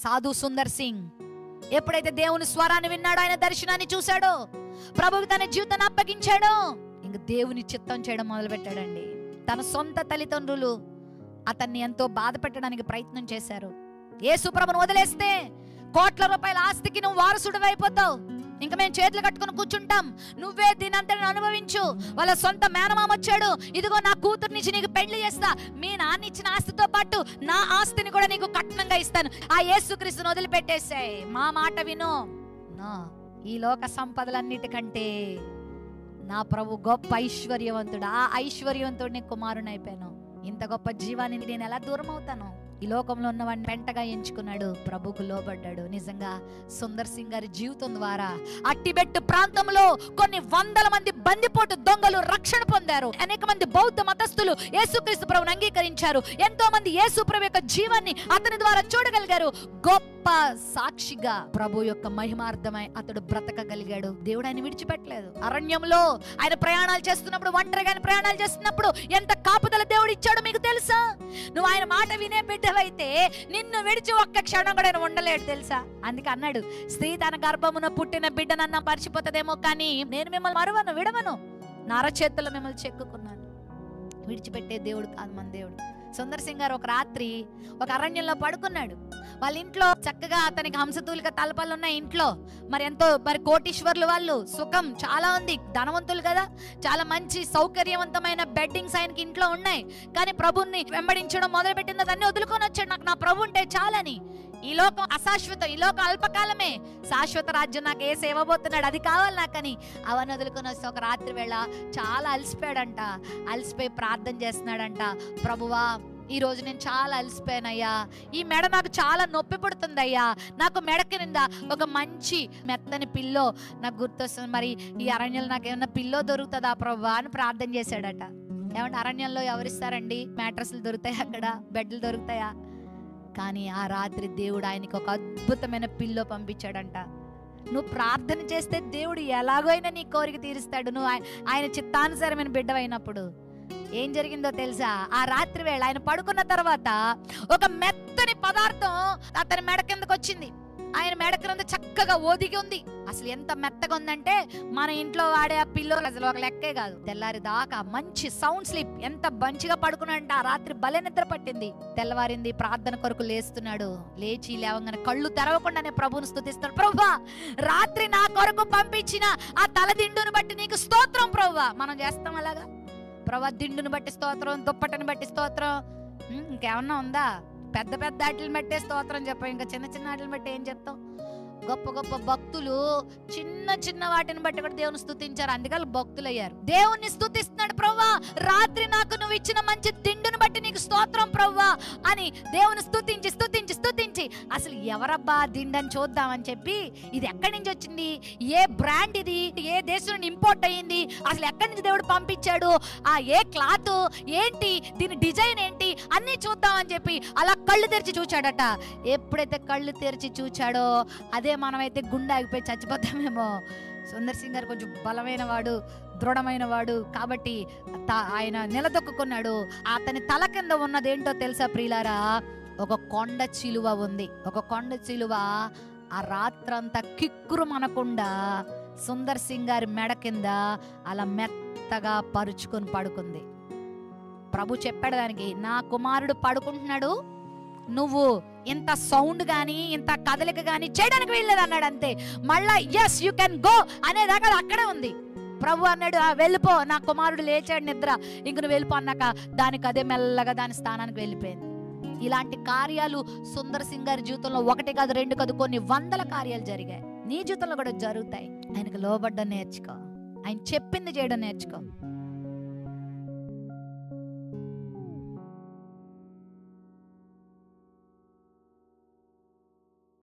సాధు సుందర్ సింగ్ ఎప్పుడైతే దేవుని స్వరాన్ని విన్నాడో ఆయన దర్శనాన్ని చూశాడో ప్రభుకి తన జీవితాన్ని అప్పగించాడో ఇంక దేవుని చిత్తం చేయడం మొదలు పెట్టాడండి తన సొంత తల్లిదండ్రులు అతన్ని ఎంతో బాధ పెట్టడానికి ప్రయత్నం చేశారు యేసు ప్రభును వదిలేస్తే కోట్ల రూపాయల ఆస్తికి నువ్వు వారసుడు అయిపోతావు ఇంకా మేము చేతులు కట్టుకొని కూర్చుంటాం నువ్వే దీని అంతటిని అనుభవించు వాళ్ళ సొంత మేనమామ వచ్చాడు ఇదిగో నా కూతుర్నిచ్చి నీకు పెళ్లి చేస్తా మీ నాన్న ఇచ్చిన ఆస్తితో పాటు నా ఆస్తిని కూడా నీకు కట్నంగా ఇస్తాను ఆ యేసుక్రీస్తుని వదిలిపెట్టేసాయి మా మాట విను నో ఈ లోక సంపదలన్నిటికంటే నా ప్రభు గొప్ప ఐశ్వర్యవంతుడు ఆ ఐశ్వర్యవంతుడిని కుమారుని అయిపోయాను ఇంత గొప్ప జీవాన్ని నేను ఎలా దూరం అవుతాను ఈ లోకంలో ఉన్నవాడిని పెంటగా ఎంచుకున్నాడు ప్రభుకు లోబడ్డాడు నిజంగా సుందర్ సింగ్ గారి జీవితం ద్వారా ఆ టిబెట్ ప్రాంతంలో కొన్ని వందల మంది బందిపోటు దొంగలు రక్షణ పొందారు అనేక మంది బౌద్ధ మతస్థులు యేసుక్రీస్తు ప్రభుని అంగీకరించారు ఎంతో మంది యేసు ప్రభు యొక్క జీవాన్ని అతని ద్వారా చూడగలిగారు గొప్ప సాక్షిగా ప్రభు యొక్క మహిమార్థమై అతడు బ్రతకగలిగాడు దేవుడు ఆయన విడిచిపెట్టలేదు అరణ్యంలో ఆయన ప్రయాణాలు చేస్తున్నప్పుడు ఒంటరిగా ఆయన ప్రయాణాలు చేస్తున్నప్పుడు ఎంత కాపుదల దేవుడు ఇచ్చాడో మీకు తెలుసా నువ్వు ఆయన మాట వినే బిడ్డవైతే నిన్ను విడిచి ఒక్క క్షణం కూడా ఆయన ఉండలేడు తెలుసా అందుకే అన్నాడు స్త్రీ తన గర్భమున పుట్టిన బిడ్డనన్న మర్చిపోతుందేమో కానీ నేను మిమ్మల్ని మరువను విడవను నా అరచేతుల్లో మిమ్మల్ని చెక్కుకున్నాను విడిచిపెట్టే దేవుడు కాదు మన దేవుడు సుందర్ సింగ్ గారు ఒక రాత్రి ఒక అరణ్యంలో పడుకున్నాడు వాళ్ళ ఇంట్లో చక్కగా అతనికి హంసతూలిక తలపాలు ఉన్నాయి ఇంట్లో మరి ఎంతో మరి కోటీశ్వర్లు వాళ్ళు సుఖం చాలా ఉంది ధనవంతులు కదా చాలా మంచి సౌకర్యవంతమైన బెడ్డింగ్స్ ఆయనకి ఇంట్లో ఉన్నాయి కానీ ప్రభుని వెంబడించడం మొదలుపెట్టింది దాన్ని వదులుకొని వచ్చాడు నాకు నా ప్రభు ఉంటే చాలని ఈ లోకం అశాశ్వతం ఈ లోకం అల్పకాలమే శాశ్వత రాజ్యం నాకు ఏ సేవబోతున్నాడు అది కావాలి నాకని అవన్నీ వదులుకొని వస్తే ఒక రాత్రి వేళ చాలా అలసిపోయాడంట అలసిపోయి ప్రార్థన చేస్తున్నాడంట ప్రభువా ఈ రోజు నేను చాలా అలసిపోయానయ్యా ఈ మెడ నాకు చాలా నొప్పి పుడుతుందయ్యా నాకు మెడ కింద ఒక మంచి మెత్తని పిల్లో నాకు గుర్తొస్తుంది మరి ఈ అరణ్యంలో నాకు ఏమన్నా పిల్లో దొరుకుతుందా ప్రభా అని ప్రార్థన చేశాడట ఏమంటే అరణ్యంలో ఎవరిస్తారండి మ్యాట్రస్లు దొరుకుతాయా అక్కడ బెడ్లు దొరుకుతాయా కానీ ఆ రాత్రి దేవుడు ఆయనకి ఒక అద్భుతమైన పిల్లో పంపించాడంట నువ్వు ప్రార్థన చేస్తే దేవుడు ఎలాగైనా నీ కోరిక తీరుస్తాడు నువ్వు ఆయ- ఆయన చిత్తానుసారమైన బిడ్డవైనప్పుడు ఏం జరిగిందో తెలుసా ఆ రాత్రి వేళ ఆయన పడుకున్న తర్వాత ఒక మెత్తని పదార్థం అతని మెడ కిందకు వచ్చింది ఆయన మెడ క్రింద చక్కగా ఒదిగి ఉంది అసలు ఎంత మెత్తగా ఉందంటే మన ఇంట్లో వాడే ఆ పిల్లో అసలు ఒక లెక్కే కాదు తెల్లారి దాకా మంచి సౌండ్ స్లీప్ ఎంత మంచిగా పడుకున్నాడంటే ఆ రాత్రి భలే నిద్ర పట్టింది తెల్లవారింది ప్రార్థన కొరకు లేస్తున్నాడు లేచి లేవగానే కళ్ళు తెరవకుండానే ప్రభువును స్తుతిస్తాడు ప్రభువా రాత్రి నా కొరకు పంపించిన ఆ తలదిండును బట్టి నీకు స్తోత్రం ప్రభువా మనం చేస్తాం అలాగా ప్రభా దిండును బట్టి స్తోత్రం దుప్పటిని బట్టి స్తోత్రం ఉమ్, ఇంకేమన్నా ఉందా పెద్ద పెద్ద ఆటలు బట్టే స్తోత్రం చెప్పాం ఇంకా చిన్న చిన్న ఆటలు బట్టి ఏం చెప్తాం గొప్ప గొప్ప భక్తులు చిన్న చిన్న వాటిని బట్టి కూడా దేవుని స్తుతించారు అందుకే వాళ్ళు భక్తులు అయ్యారు దేవుణ్ణి స్తుతిస్తున్నాడు ప్రవ్వా రాత్రి నాకు నువ్వు ఇచ్చిన మంచి దిండును బట్టి నీకు స్తోత్రం ప్రవ్వా అని దేవుని స్తుతించి స్తుతించి స్తుతించి అసలు ఎవరబ్బా దిండని చూద్దామని చెప్పి ఇది ఎక్కడి నుంచి వచ్చింది ఏ బ్రాండ్ ఇది ఏ దేశం నుండి ఇంపోర్ట్ అయ్యింది అసలు ఎక్కడి నుంచి దేవుడు పంపించాడు ఆ ఏ క్లాత్ ఏంటి దీని డిజైన్ ఏంటి అన్ని చూద్దామని చెప్పి అలా కళ్ళు తెరిచి చూచాడట ఎప్పుడైతే కళ్ళు తెరిచి చూచాడో అదే మనమైతే గుండె ఆగిపోయి చచ్చిపోతామేమో సుందర్ సింగ్ గారు కొంచెం బలమైన వాడు దృఢమైన వాడు కాబట్టి త- ఆయన నిలదొక్కున్నాడు అతని తల కింద ఉన్నదేంటో తెలుసా ప్రియులారా ఒక కొండ చిలువ ఉంది ఒక కొండ చిలువ ఆ రాత్రంతా కిక్కురు మనకుండా సుందర్ సింగ్ గారి మెడ కింద అలా మెత్తగా పరుచుకొని పడుకుంది ప్రభు చెప్పాడు దానికి నా కుమారుడు పడుకుంటున్నాడు నువ్వు ఇంత సౌండ్ గాని ఇంత కదలిక గాని చేయడానికి వీల్లేదు అన్నాడు అంతే మళ్ళా ఎస్ యు కెన్ గో అనేదాకా అది అక్కడే ఉంది ప్రభు అన్నాడు "ఆ, వెళ్ళిపో నా కుమారుడు లేచాడు నిద్ర ఇంక నువ్వు వెళ్ళిపో అన్నాక దానికి అదే మెల్లగా దాని స్థానానికి వెళ్ళిపోయింది ఇలాంటి కార్యాలు సుందర్ సింగ్ గారి జీవితంలో ఒకటి కాదు రెండు కాదు కొన్ని వందల కార్యాలు జరిగాయి నీ జీవితంలో కూడా జరుగుతాయి ఆయనకు లోబడ్డం నేర్చుకో ఆయన చెప్పింది చేయడం నేర్చుకో